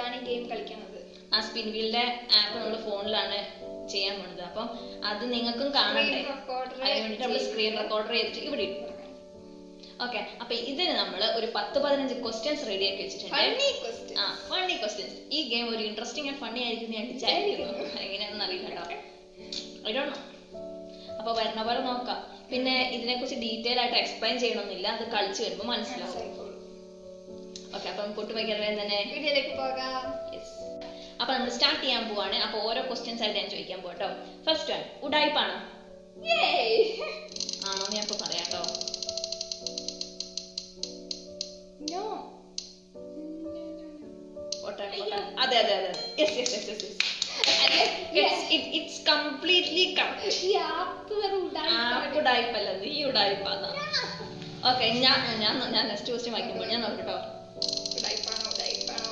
ആപ്പിലാണ് ഈ ഗെയിം കളിക്കുന്നത് ആ സ്പിൻ വീലിന്റെ ആപ്പ് നമ്മൾ ഫോണിലാണ് ചെയ്യാൻ പോണത് അപ്പം അത് നിങ്ങൾക്കും കാണണ്ടേ Screen recorder അതിന് വേണ്ടിട്ട് നമ്മൾ സ്ക്രീൻ റെക്കോർഡർ ചെയ്തിട്ട് ഇവിടെ ഇട്ടു ഓക്കെ അപ്പൊ ഇതിന് നമ്മൾ ഒരു പത്ത് പതിനഞ്ച് ക്വസ്റ്റ്യൻസ് റെഡി ആക്കി വെച്ചിട്ടുണ്ട് ഫണ്ണി ക്വസ്റ്റ്യൻ ആ ഫണ്ണി ക്വസ്റ്റ്യൻസ് ഈ ഗെയിം ഒരു ഇൻട്രസ്റ്റിംഗ് ആൻഡ് ഫണ്ണി ആയിരിക്കും ഞാൻ വിചാരിക്കുന്നു എങ്ങനെയാണെന്ന് അറിയില്ല കേട്ടോ I don't know. അപ്പൊ വരുന്ന പോലെ നോക്കാം പിന്നെ ഇതിനെ കുറിച്ച് ഡീറ്റെയിൽ ആയിട്ട് എക്സ്പ്ലെയിൻ ചെയ്യണമെന്നില്ല അത് കളിച്ച് വരുമ്പോൾ മനസ്സിലാവും ഓക്കെ അപ്പം പൊട്ടു വയ്ക്കാതെ തന്നെ വീഡിയോയിലേക്ക് പോകാം യെസ് അപ്പൊ നമ്മൾ സ്റ്റാർട്ട് ചെയ്യാൻ പോവാണ് അപ്പൊ ഓരോ ക്വസ്റ്റ്യൻസ് ആയിട്ട് ഞാൻ ചോദിക്കാൻ പോട്ടോ ഫസ്റ്റ് വൺ ഉടായ്പാണോ Yay! ആണോ ഞാൻ ഇപ്പൊ പറയാം കേട്ടോ No. പോട്ടെ പോട്ടെ അതെ അതെ അതെ yes yes yes yes yes it's completely correct ഈ ആപ്പ് വെറും ഉടായിപ്പാണ്. ഉടായ്പല്ല നീ ഉടായ്പാന്നാ ഓക്കെ ഞാൻ ഞാൻ ഞാൻ നെക്സ്റ്റ് ക്വസ്റ്റ്യൻ വായിക്കുമ്പോൾ ഞാൻ നോക്കട്ടോ ഉടായിപ്പാണോ, ഉടായിപ്പാണോ?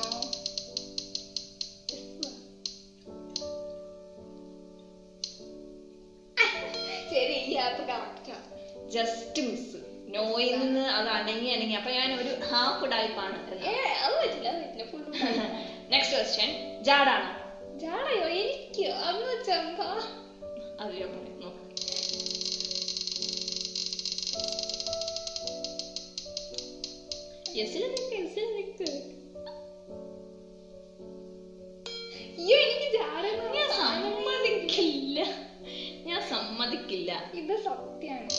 ശരി ഈ ആപ്പ് കറക്റ്റാ ജസ്റ്റ് മിസ് നോയിൽ നിന്ന് അത് അടങ്ങി അടങ്ങി അപ്പൊ ഞാൻ ഒരു ഹാഫ് ഉടായ്പാണ് ഏ അത് പറ്റില്ല അത് പറ്റില്ല ഫുൾ നെക്സ്റ്റ് ക്വസ്റ്റ്യൻ ജാടാണോ ജാടയോ എനിക്കോ അന്ന് ചെമ്പാ അത് ഞാൻ പറയാം നോക്ക് യെസിൽ നിൽക്ക് യെസിൽ നിൽക്ക് അയ്യോ എനിക്ക് ജാട ഞാൻ സമ്മതിക്കില്ല ഞാൻ സമ്മതിക്കില്ല ഇത് സത്യാണ്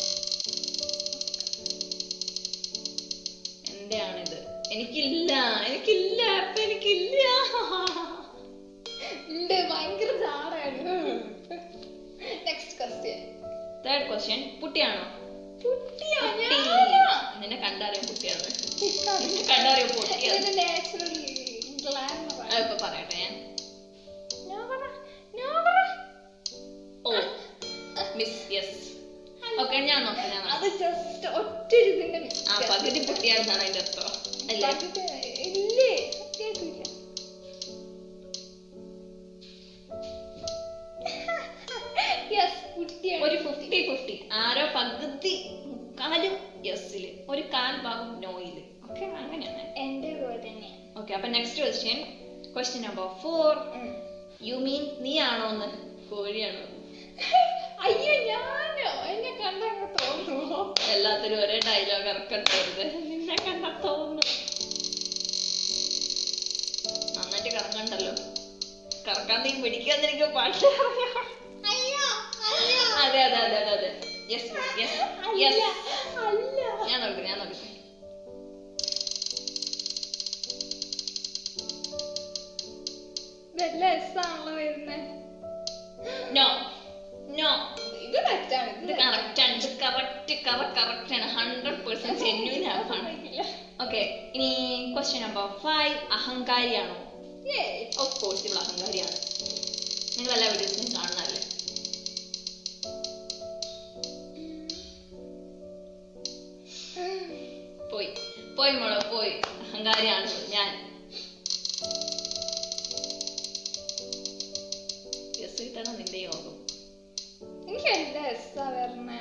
എന്റെ ആണിത് എനിക്കില്ല എനിക്കില്ല അപ്പൊ എനിക്കില്ല ഉണ്ട് ഭയങ്കര ജാടയാണ് നെക്സ്റ്റ് ക്വസ്റ്റ്യൻ തേർഡ് ക്വസ്റ്റ്യൻ പുട്ടിയാണോ കുട്ടിയാ പുട്ടി. ഞാനാ നിന്നെ കണ്ടറിയാം കുട്ടിയാണ് ഇതാണ്. നിന്നെ കണ്ടറിയാം പൊട്ടിയാണ് ഇതൊരു natural glamour ആണ്. അതിപ്പോ പറയട്ടെ ഞാൻ ഞാൻ പറ, ഞാൻ പറ. ഓ മിസ് യെസ് ഓക്കെ ഞാൻ നോക്കാം ഞാൻ നോക്കാം അത് ജസ്റ്റ് ഒറ്റൊരു ഇതിന്റെ ആ പകുതി പൊട്ടിയാണെന്നാണ് അതിന്റെ അർത്ഥം അല്ലേ ഇല്ലേ സത്യമായിട്ടില്ല യെസ് കുട്ടിയാണ് ഒരു ഫിഫ്റ്റി ഫിഫ്റ്റി ആരോ പകുതി മുക്കാലും യെസ്സില് ഒരു കാൽ ഭാഗം നോയില് ഓക്കെ അങ്ങനെയാണ് എന്റെ പോലെ തന്നെയാണ് ഓക്കെ അപ്പൊ next question question number four ഉം. യു മീൻ നീ ആണോന്ന് കോഴിയാണോ അയ്യോ ഞാനോ എന്നെ കണ്ടങ്ങ് തോന്നുന്നു എല്ലാത്തിനും ഒരേ ഡയലോഗ് ഇറക്കട്ടരുത് നിന്നെ കണ്ട തോന്നുന്നു നന്നായിട്ട് കറങ്ങണ്ടല്ലോ കറക്കാൻ നീ പിടിക്കാൻ എനിക്ക് പാട്ട് അറിയാം അയ്യോ അയ്യോ അതെ അതെ അതെ അതെ അതെ യെസ് യെസ് യെസ് അല്ല ഞാൻ നോക്കട്ടെ ഞാൻ നോക്കട്ടെ വല്ല എസ് ആണല്ലോ വരുന്നത് നോ നോ ഇത് തെറ്റാണ് ഇത് കറക്റ്റ് ആണ് ഇത് കറക്റ്റ് കറക്റ്റ് ആണ് ഹൺഡ്രഡ് പെർസെന്റ് ജെന്യൂൻ ആപ്പാണ് ഓക്കെ ഇനി ക്വസ്റ്റ്യൻ നമ്പർ ഫൈവ് അഹങ്കാരിയാണോ ഓഫ് കോഴ്സ് ഇവിടെ അഹങ്കാരിയാണ് നിങ്ങൾ എല്ലാ വീഡിയോസിനും കാണുന്നതല്ലേ പോയി പോയി മോളെ പോയി അഹങ്കാരിയാണ് ഞാൻ യെസ് കിട്ടണം നിന്റെ യോഗം എനിക്ക് എല്ലാ എസ് ആ വരണേ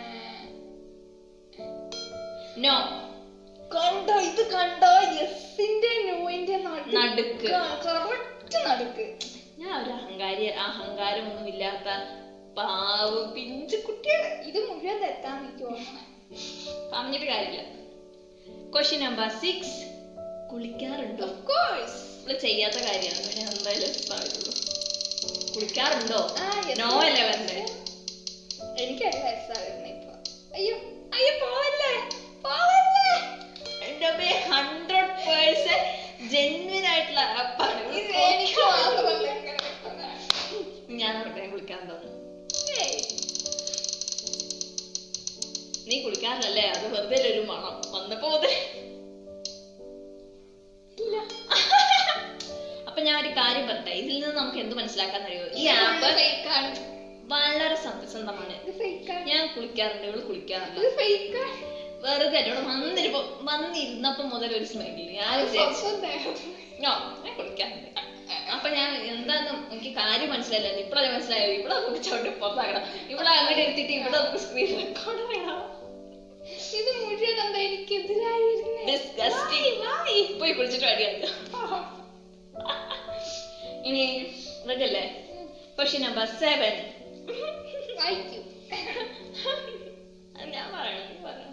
നോ കണ്ടോ ഇത് കണ്ടോ എസിന്റെ നോയിന്റെ നടുക്ക്. കറക്റ്റ് നടുക്ക് ഞാൻ ഒരു അഹങ്കാരി അഹങ്കാരമൊന്നും ഇല്ലാത്ത പാവം പിഞ്ചു കുട്ടിയാണ് ഇത് മുഴുവൻ തെറ്റാൻ എനിക്ക് തോന്നണേ പറഞ്ഞിട്ട് കാര്യമില്ല ക്വസ്റ്റ്യൻ നമ്പർ സിക്സ് കുളിക്കാറുണ്ടോ ഓഫ് കോഴ്സ് നമ്മള് ചെയ്യാത്ത കാര്യമാണ് പിന്നെ എന്തായാലും സാധിക്കുള്ളൂ കുളിക്കാറുണ്ടോ ആ, yes. നോ അല്ലേ വരണ്ടേ എനിക്ക് എല്ലാ എസ് ആ വരണേ ഇപ്പൊ അയ്യോ അയ്യോ പോവല്ലേ പോവല്ലേ എന്റെ ഹൺഡ്രഡ് പേഴ്സെന്റ് ജെന്വിൻ ആയിട്ടുള്ള ആപ്പാണ് ഇത് എനിക്ക് മാത്രമല്ല ഇങ്ങനെ കിട്ടുന്നെ. ഞാൻ നോക്കട്ടെ ഞാൻ കുളിക്കാൻ തോന്നുന്നു ഏയ്, നീ കുളിക്കാറില്ലല്ലേ അത് വെറുതെ ഒരു മണം വന്നപ്പോ മുതൽ ഇല്ല. അപ്പൊ ഞാൻ ഒരു കാര്യം പറട്ടെ ഇതിൽ നിന്ന് നമുക്ക് എന്ത് മനസ്സിലാക്കാന്നറിയോ ഈ ഇത് ആപ്പ് fake ആണ്. വളരെ സത്യസന്ധമാണ് ഇത് fake ആണ്. ഞാൻ കുളിക്കാറുണ്ട് ഇവള് കുളിക്കാറില്ല ഇത് fake ആണ്. വെറുതെ എന്നോട് വന്നിരുപ്പോ വന്നിരുന്നപ്പോ മുതൽ ഒരു സ്മെല്ല് ഞാൻ അത് വിചാരിച്ചു സ്വന്തം ദേഹം. നോ ഞാൻ കുളിക്കാറുണ്ട് അപ്പൊ ഞാൻ എന്താന്ന് എനിക്ക് കാര്യം മനസ്സിലായില്ല ഇപ്പഴല്ലേ മനസ്സിലായോ ഇവിടെ നമുക്ക് ചവിട്ടി പുറത്താക്കണം ഇവിടെ അങ്ങോട്ട് എടുത്തിട്ട് ഇവിടെ നമുക്ക് സ്ക്രീൻ റെക്കോർഡ് വേണം ഇത് മുഴുവൻ എന്താ എനിക്കെതിരായി വരുന്നേ? Disgusting. Why? Why? പോയി കുളിച്ചിട്ട് അടിയാണ് ഇനി റെഡി അല്ലേ ക്വസ്റ്റ്യൻ നമ്പർ സെവൻ വായിക്കൂ ഞാൻ പറയണം നീ പറയണം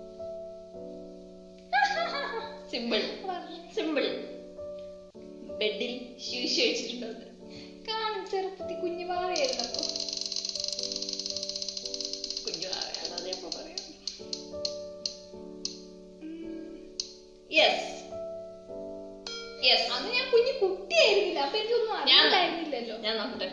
സിമ്പിൾ സിമ്പിൾ ബെഡിൽ ശീശ വെച്ചിട്ടുണ്ട് കാണും ചെറുപ്പത്തിൽ കുഞ്ഞു പാവയായിരുന്നപ്പോ കുഞ്ഞു അല്ലാതെ അപ്പൊ പറയാം യെസ് യെസ് അന്ന് ഞാൻ കുഞ്ഞു കുട്ടിയായിരുന്നില്ല അപ്പൊ എനിക്കൊന്നും ഞാൻ- അറിയില്ലായിരുന്നില്ലല്ലോ ഞാൻ നോക്കട്ടെ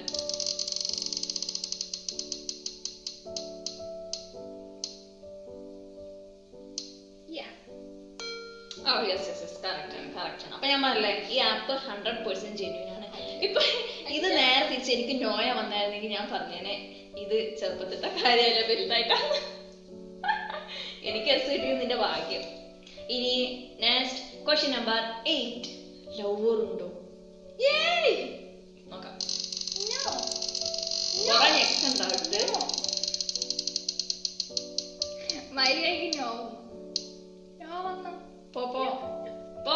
Yeah. ഓ യെസ് യെസ് യെസ് കറക്റ്റ് ആണ് കറക്റ്റ് ആണ് അപ്പൊ ഞാൻ പറഞ്ഞില്ലേ ഈ ആപ്പ് ഹൺഡ്രഡ് പെർസെന്റ് ജെന്യൂൻ ആണ് ഇപ്പൊ ഇത് നേരെ തിരിച്ച് എനിക്ക് നോയ വന്നായിരുന്നെങ്കിൽ ഞാൻ പറഞ്ഞേനെ ഇത് ചെറുപ്പത്തിലത്തെ കാര്യമല്ല വലുതായിട്ടാണ് എനിക്ക് എസ് കിട്ടിയത് നിന്റെ ഭാഗ്യം ഇനി next question number eight lover ഉണ്ടോ Yay! നോക്കാം No. കുറെ നെക്സ്റ്റ് ഉണ്ടാവില്ല No. മര്യാദയ്ക്ക് no. No വന്നോ? പോ പോ പോ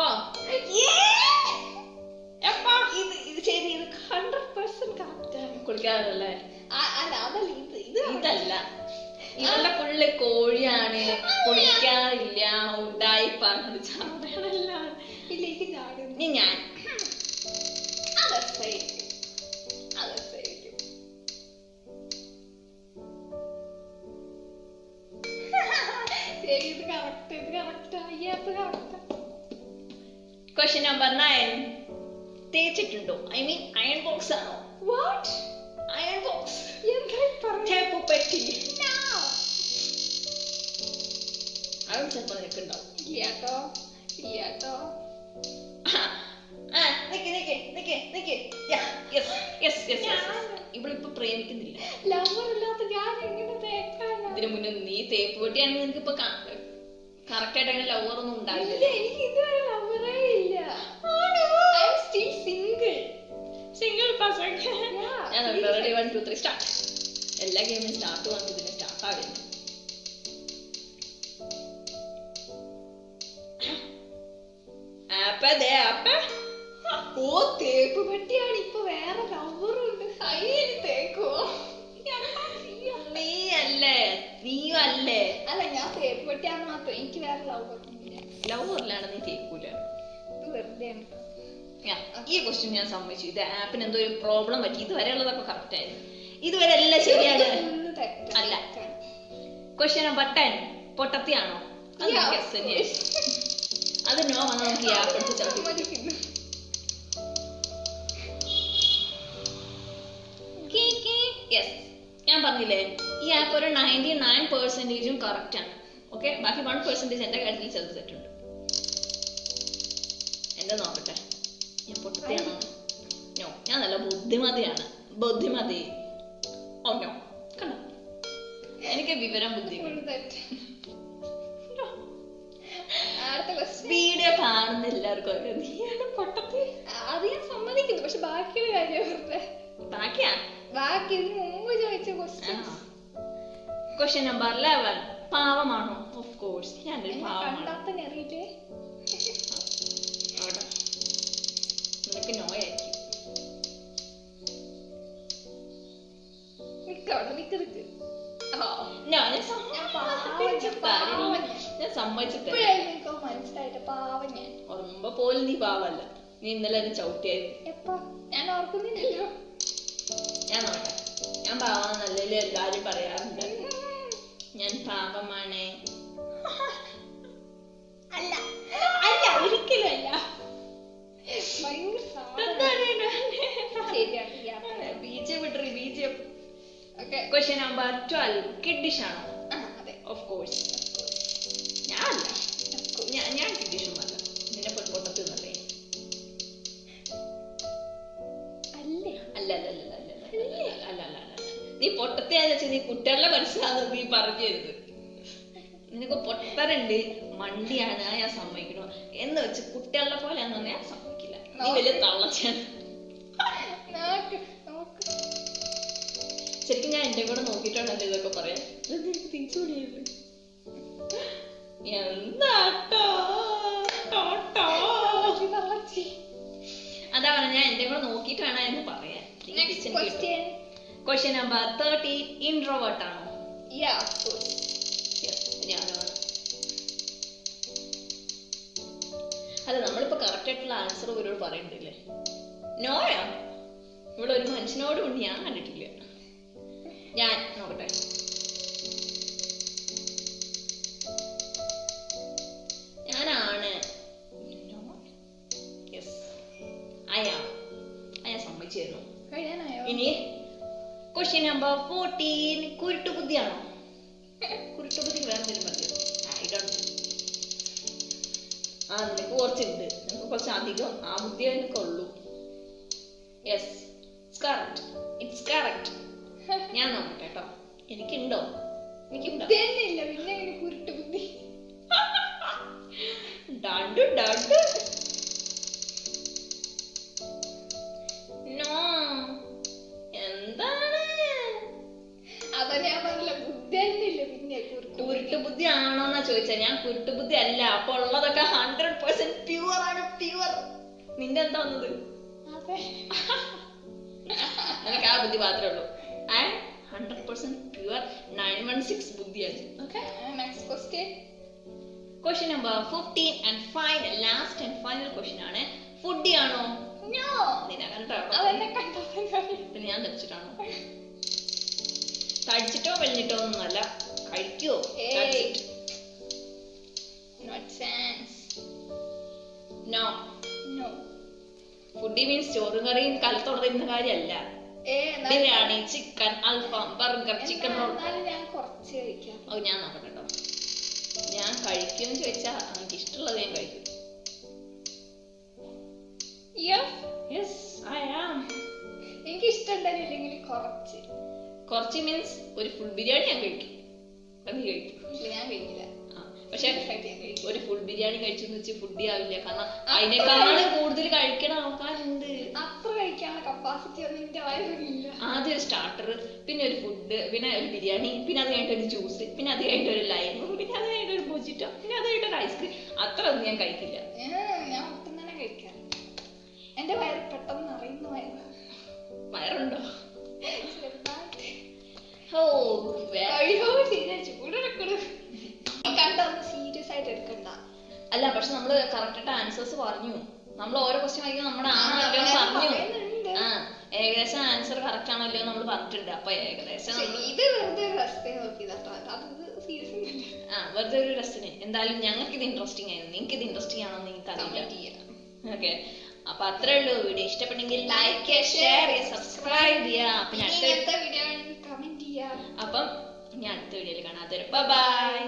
എപ്പാ ഇത് ഇത് ശരി ഇത് ഹൺഡ്രഡ് പെർസെന്റ് കറക്റ്റ് ആണ് കുളിക്കാറല്ലേ ആ- അല്ല അതല്ല ഇത് ഇത് ഇതല്ല ഇവളുടെ ഫുള്ള് കോഴിയാണ് കുളിക്കാറില്ല ഉടായിപ്പാണ് ചാടകളെല്ലാം ഇല്ല എനിക്ക് ചാടുന്നു ഇനി ഞാൻ അതൊക്കെ അതൊക്കെ ശരി ഇത് കറക്റ്റ് ഇത് കറക്റ്റ് അയ്യാത്ത കറക്റ്റ് ക്വസ്റ്റ്യൻ നമ്പർ നയൻ തേച്ചിട്ടുണ്ടോ ഐ മീൻ അയൺ ബോക്സ് ആണോ വാട്ട് അയൺ ബോക്സ് എന്തായി പറഞ്ഞു ടേപ്പ് പെട്ടി No. അതും ചിലപ്പോൾ നിനക്കുണ്ടാവും ഇല്ലാട്ടോ ഇല്ലാട്ടോ ആ, നിക്ക്, നിക്ക്, നിക്ക്, നിക്ക്. Yeah, yes, yes, yes, yes, yes. ഇവളിപ്പോ പ്രേമിക്കുന്നില്ല ലവർ ഇല്ലാത്ത ഞാൻ എങ്ങനെ തേക്കാനാ ഇതിനു മുന്നേ നീ തേപ്പ് പെട്ടിയാണെങ്കിൽ നിനക്ക് ഇപ്പൊ കറക്റ്റ് ആയിട്ട് അങ്ങനെ ലവർ ഒന്നും ഇല്ല ഉണ്ടാവില്ല എനിക്ക് ഇതുവരെ ലവറേ ഇല്ല I am still single single പസംഗ് Yeah, ഞാൻ please. Ready one two three start എല്ലാ ഗെയിമും സ്റ്റാർട്ട് വന്നു ഇതിന് സ്റ്റാർട്ട് ആവില്ല ആപ്പ് ദേ ആപ്പ് ഓ തേപ്പ് പെട്ടിയാണ് ഇപ്പൊ വേറെ ലവറും ഉണ്ട് അതിന് തേക്കോ നീ അല്ലേ നീയും അല്ലേ അല്ല ഞാൻ തേപ്പ് പെട്ടിയാന്ന് മാത്രം എനിക്ക് വേറെ ലവർ ഇല്ല ലവറിലാണ് നീ തേക്കൂല ഇത് വെറുതെ Yeah, ഈ ക്വസ്റ്റ്യൻ ഞാൻ സമ്മതിച്ചു ഇത് ആപ്പിന് എന്തോ ഒരു പ്രോബ്ലം പറ്റി ഇതുവരെ ഉള്ളതൊക്കെ കറക്റ്റ് ആയിരുന്നു ഇതുവരെ എല്ലാം ശരിയാണ് ഫുള്ള് തെറ്റാ അല്ല. ക്വസ്റ്റ്യൻ നമ്പർ ടെൻ പൊട്ടത്തിയാണോ അത് Yeah, നമുക്ക് of yes തന്നെയായി. അത് നോ വന്നാൽ നമുക്ക് ഈ ആപ്പ് എടുത്ത് ചവിട്ടി സമ്മതിക്കുന്നു. യെസ് ഞാൻ പറഞ്ഞില്ലേ ഈ ആപ്പ് ഒരു നയൻറ്റി നയൻ പെർസെൻറ്റേജും കറക്റ്റ് ആണ് ഓക്കെ ബാക്കി വൺ പെർസെൻറ്റേജ് എൻ്റെ കാര്യത്തിൽ ചെറുത് തെറ്റുണ്ട് എന്താ നോക്കട്ടെ ഞാൻ പൊട്ടത്തിയാണോ നോ ഞാൻ നല്ല ബുദ്ധിമതിയാണ് ബുദ്ധിമതി ഓ നോ കണ്ടോ എനിക്ക് വിവരം ബുദ്ധി ഫുള്ള് തെറ്റ് അടുത്ത ക്വസ്റ്റ്യൻ വീഡിയോ കാണുന്ന എല്ലാവർക്കും അറിയാം നീയാണ് പൊട്ടത്തി അത് ഞാൻ സമ്മതിക്കുന്നു പക്ഷെ ബാക്കിയുള്ള കാര്യം വെറുതെ ബാക്കിയാ ബാക്കി ഇതിന് മുമ്പ് ചോദിച്ച ക്വസ്റ്റ്യൻ ക്വസ്റ്റ്യൻ നമ്പർ ലെവൻ പാവമാണോ ഓഫ് കോഴ്സ് ഞാൻ ഒരു പാവമാണ് കണ്ടാൽ തന്നെ അറിയില്ലേ അവിടെ നിനക്ക് നോയായിരിക്കും നിക്കവിടെ നിക്ക് നിക്ക് ഞാൻ ഞാൻ പാവം, ഞാൻ പാവം ഞാൻ. ഞാൻ സമ്മതിച്ചിട്ടില്ല ഇപ്പോഴാണ് എനിക്ക് മനസ്സിലായിട്ട് പാവം ഞാൻ ഓർമ്മ പോലും നീ പാവല്ല നീ ഇന്നലെ എന്നെ ചവിട്ടിയായിരുന്നു എപ്പോ ഞാൻ ഓർക്കുന്നില്ലല്ലോ ഞാൻ നോട്ടെ ഞാൻ പാവാന്നല്ലേ എല്ലാരും പറയാറുണ്ട് ഞാൻ പാപമാണ് അല്ല അല്ല ഒരിക്കലും അല്ല ഭയങ്കര സാധനം. ശരിയാണ് ഈ യാത്ര. ബീജം വിട്ടറി ബീജം Okay. Question number twelve kiddish ആണോ ആ, അതെ. ഓഫ് കോഴ്സ് ഞാൻ അല്ല ഞാൻ ഞാൻ കിഡിഷ് ഒന്നല്ല നിന്നെ പെൺപൊട്ടത്തിൽ നിന്നല്ലേ അല്ലേ അല്ല അല്ല അല്ല അല്ല അല്ല അല്ല അല്ല അല്ല അല്ല അല്ല നീ പൊട്ടത്തെയാന്ന് വെച്ചാൽ നീ കുട്ടികളുടെ മനസ്സിലാന്ന് നീ പറഞ്ഞത് നിനക്ക് പൊട്ടരുണ്ട് മണ്ടിയാണ് ആ ഞാൻ സമ്മതിക്കണു എന്ന് വെച്ച് കുട്ടികളുടെ പോലെ ആണെന്ന് ഞാൻ സമ്മതിക്കില്ല നീ വലിയ തള്ളച്ചാണ് നോക്ക് നോക്ക് ശരിക്കും ഞാൻ എന്റെ കൂടെ നോക്കിയിട്ടാണ് എന്റെ ഇതൊക്കെ പറയാൻ ഇത് നിനക്ക് തിരിച്ചു വിളിയത് എന്താട്ടോ ടോട്ടോ തള്ളച്ചി, തള്ളച്ചി. അതാ പറഞ്ഞ ഞാൻ എന്റെ കൂടെ നോക്കി നോക്കിയിട്ട് വേണം എന്ന് പറയാൻ next question question number thirteen introvert ആണോ യാ ഓഫ് കോഴ്സ് Yes, ഞാനാണ് അല്ല നമ്മളിപ്പോ കറക്റ്റ് ആയിട്ടുള്ള ആൻസർ ഇവരോട് പറയണ്ടില്ലേ നോയാ ഇവിടെ ഒരു മനുഷ്യനോട് കൊണ്ട് ഞാൻ കണ്ടിട്ടില്ല ഞാൻ നോക്കട്ടെ ഞാനാണ് യെസ് അയാ അയാ സമ്മതിച്ചു തരുന്നു കഴിയാനായോ ഇനി ക്വസ്റ്റ്യൻ നമ്പർ ഫോർട്ടീൻ കുരുട്ടുബുദ്ധിയാണോ കുരുട്ടുബുദ്ധി വേറെ എന്തെങ്കിലും മതിയോ ഐ ഡോണ്ട് ആ നിനക്ക് കുറച്ചുണ്ട് നിനക്ക് കുറച്ച് അധികം ആ ബുദ്ധിയേ നിനക്ക് ഉള്ളൂ yes it's correct it's correct ഞാൻ നോക്കട്ടെ കേട്ടോ എനിക്കുണ്ടോ എനിക്കുണ്ടോ ഇതന്നെ ഇല്ല പിന്നെ എങ്ങനെ കുരുട്ട് ബുദ്ധി ഡാഡു ഡാഡു നോ എന്താണ് അതാ ഞാൻ പറഞ്ഞില്ല ബുദ്ധി തന്നെ ഇല്ല പിന്നെ കുരുട്ട് കുരുട്ട് ബുദ്ധി ആണോന്നാ ചോദിച്ചത് ഞാൻ കുരുട്ട് ബുദ്ധി അല്ല അപ്പൊ ഉള്ളതൊക്കെ ഹൺഡ്രഡ് പെർസെന്റ് പ്യുവർ ആണ് പ്യുവർ നിന്റെ എന്താ വന്നത് അതെ നിനക്ക് ആ ബുദ്ധി മാത്രമേ ഉള്ളൂ I hundred percent pure nine one six ബുദ്ധിയാണ് okay next question question number fifteen and final last and final question ആണ് ഫുഡി ആണോ നോ നിന്നെ കണ്ടോ അതെന്നെ കണ്ടോ പിന്നെ ഞാൻ തടിച്ചിട്ടാണോ തടിച്ചിട്ടോ വെളിഞ്ഞിട്ടോ ഒന്നുമല്ല കഴിക്കോ ഏയ്. Not chance no no foodie means ചോറും കറിയും കലത്തോടെ കാര്യമല്ല ഏ എന്നാലും ബിരിയാണി ചിക്കൻ അൽഫാം ബർഗർ ചിക്കൻ റോൾ എന്നാലും ഞാൻ കുറച്ച് കഴിക്കാം ഓ ഞാൻ നോക്കട്ടെ കേട്ടോ ഞാൻ കഴിക്കും ചോദിച്ചാ എനിക്ക് ഇഷ്ടമുള്ളത് ഞാൻ കഴിക്കും യെസ് ഐ ആം എനിക്ക് ഇഷ്ടമുണ്ടായില്ലെങ്കിൽ കുറച്ച് കുറച്ച് മീൻസ് ഒരു ഫുൾ ബിരിയാണി ഞാൻ കഴിക്കും അത് നീ കഴിക്കും ഇല്ല ഞാൻ കഴിക്കില്ല ആ, പക്ഷെ ഉറപ്പായിട്ട് ഞാൻ കഴിക്കും ഒരു ഫുൾ ബിരിയാണി കഴിച്ചെന്ന് വെച്ച് ഫുഡി ആവില്ല കാരണം അതിനേക്കാളും കൂടുതൽ കഴിക്കണ ആൾക്കാരുണ്ട് അത്ര കഴിക്കാനുള്ള കപ്പാസിറ്റി ഒന്നും എന്റെ വയറിലില്ല ആദ്യം ഒരു സ്റ്റാർട്ടർ പിന്നെ ഒരു ഫുഡ് പിന്നെ ഒരു ബിരിയാണി പിന്നെ അത് കഴിഞ്ഞിട്ട് ഒരു ജ്യൂസ് പിന്നെ അത് കഴിഞ്ഞിട്ട് ഒരു ലൈം പിന്നെ അത് കഴിഞ്ഞിട്ട് ഒരു മൊജിറ്റോ പിന്നെ അത് കഴിഞ്ഞിട്ട് ഒരു ഐസ്ക്രീം അത്ര ഒന്നും ഞാൻ കഴിക്കില്ല ഏ, ഞാൻ ഒട്ടും തന്നെ കഴിക്കാറ് എന്റെ വയറ് പെട്ടെന്ന് അറിയുന്ന വയറ് വയറുണ്ടോ ചെറുതായിട്ട് ഓ വേ- അയ്യോ ശരിയാ ചൂടെടുക്കണു കണ്ടൊന്ന് സീരിയസ് ആയിട്ട് എടുക്കണ്ട അല്ല പക്ഷെ നമ്മള് കറക്റ്റ് ആയിട്ട് ആൻസേഴ്സ് പറഞ്ഞു നമ്മൾ ഓരോ ക്വസ്റ്റ്യൻ വായിക്കുമ്പോൾ നമ്മുടെ ആ, ആണല്ലോ നമ്മളത് പറഞ്ഞു പറയുന്നുണ്ട്. ആ ഏകദേശം ആൻസർ കറക്റ്റ് ആണല്ലോ നമ്മൾ പറഞ്ഞിട്ടുണ്ട് അപ്പൊ ഏകദേശം പക്ഷെ നമ്മള് ഇത് വെറുതെ ഒരു രസത്തെ നോക്കിയതാട്ടോ അത് സീരിയസ് ഒന്നുമില്ല ആ വെറുതെ ഒരു രസത്തിന് എന്തായാലും ഞങ്ങൾക്ക് ഇത് ഇൻട്രസ്റ്റിംഗ് ആയിരുന്നു നിങ്ങൾക്ക് ഇത് ഇൻട്രസ്റ്റിംഗ് ആണോ എന്ന് എനിക്ക് കമന്റ് അറിയില്ല ചെയ്യാം ഓക്കെ അപ്പൊ അത്രേ ഉള്ളൂ വീഡിയോ ഇഷ്ടപ്പെട്ടെങ്കിൽ ലൈക്ക് ചെയ്യുക ഷെയർ ചെയ്യുക സബ്സ്ക്രൈബ് ചെയ്യുക പിന്നെ ഇനി അടുത്ത ഇങ്ങനത്തെ വീഡിയോ കമന്റ് ചെയ്യാം അപ്പം ഞാൻ അടുത്ത വീഡിയോയിൽ കാണാം അതുവരെ ബൈ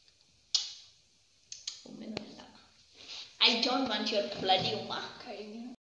ഉമ്മയൊന്നും വേണ്ട I don't want your bloody ഉമ്മ കഴിഞ്ഞു